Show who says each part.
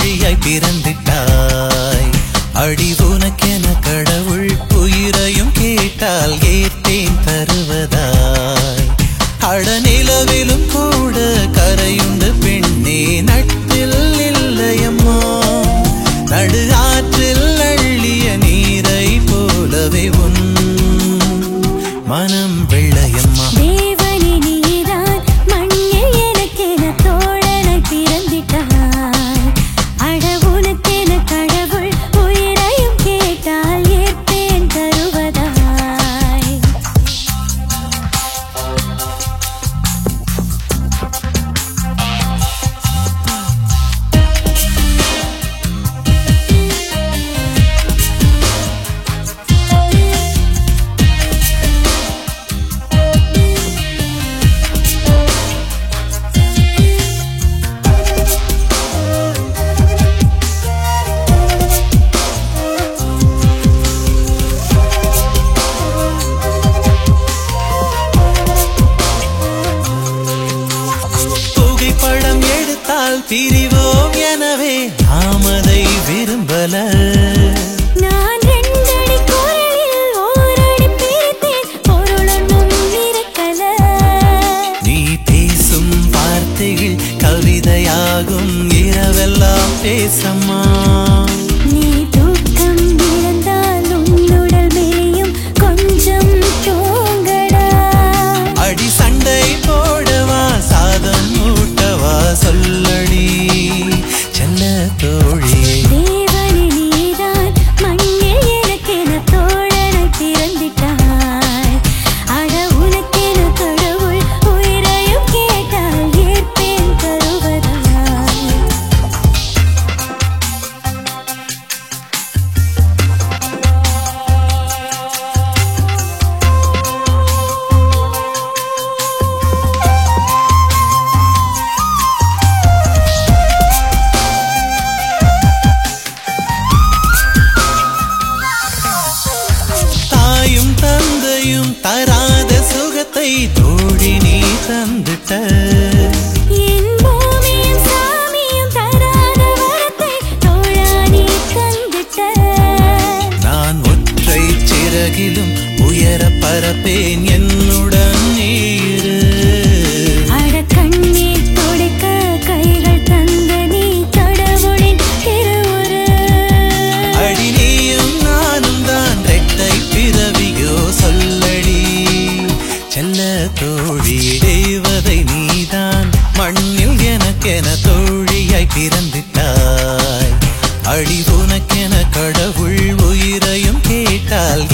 Speaker 1: தோழியாய் பிறந்திட்டாய் அடி உனக்கென கடவுள் உயிரையும் கேட்டால் ஏற்றேன் தருவதாய் அடநிலவிலும் கூட கரையுண்டு பெண்ணே நட்டில் இல்லையம்மா நடு ஆற்றில் அள்ளிய நீரை போலவே உன் மனம் வெள்ளையம்மா
Speaker 2: தேவனே நீதான் மண்ணில் எனக்கென தோழனாய் பிறந்திட்டாய் அட உனக்கென கடவுள் உயிரையும் கேட்டால் ஏற்பேன் தருவதாய்
Speaker 1: புகைப்படம் எடுத்தால் பிரிவோம் எனவே நாம் அதை விரும்பல
Speaker 2: நான் ரெண்டடி குரலில் ஓரடி பிரித்தேன் பொருளொன்றும் இருக்கல
Speaker 1: நீ பேசும் வார்த்தைகள் கவிதையாகும் இரவெல்லாம் பேசம்மா
Speaker 2: நீ தூக்கம் இழந்தால் உன்னுடல் மெலியும் கொஞ்சம் தூங்கடா
Speaker 1: அடி சண்டை போடவா சாதம் ஊட்டவா சொல்லடி செல்ல தோழியே
Speaker 2: தேவனே நீதான் மண்ணில் எனக்கென தோழனாய் பிறந்திட்டாய் அட உனக்கென கடவுள் உயிரையும் கேட்டால் ஏற்பேன் தருவதாய்
Speaker 1: தாயும் தந்தையும் தராத சுகத்தை தோழி நீ தந்துட்ட
Speaker 2: என் பூமியும் சாமியும் தராத வரத்தை தோழா நீ தந்துட்ட
Speaker 1: நான் ஒற்றை சிறகிலும் உயர பரப்பேன் என்னுடன் நீரு
Speaker 2: அட கண்ணீர் துடைக்க கைகள் தந்த நீ கடவுளின் திருவுரு
Speaker 1: அடி நீயும் நானும் தான் ரெட்டை பிறவியோ சொல்லடி செல்ல தோழி தேவதை நீதான் மண்ணில் எனக்கென தோழியாய் பிறந்திட்டாய் அடி உனக்கென கடவுள் உயிரையும் கேட்டால்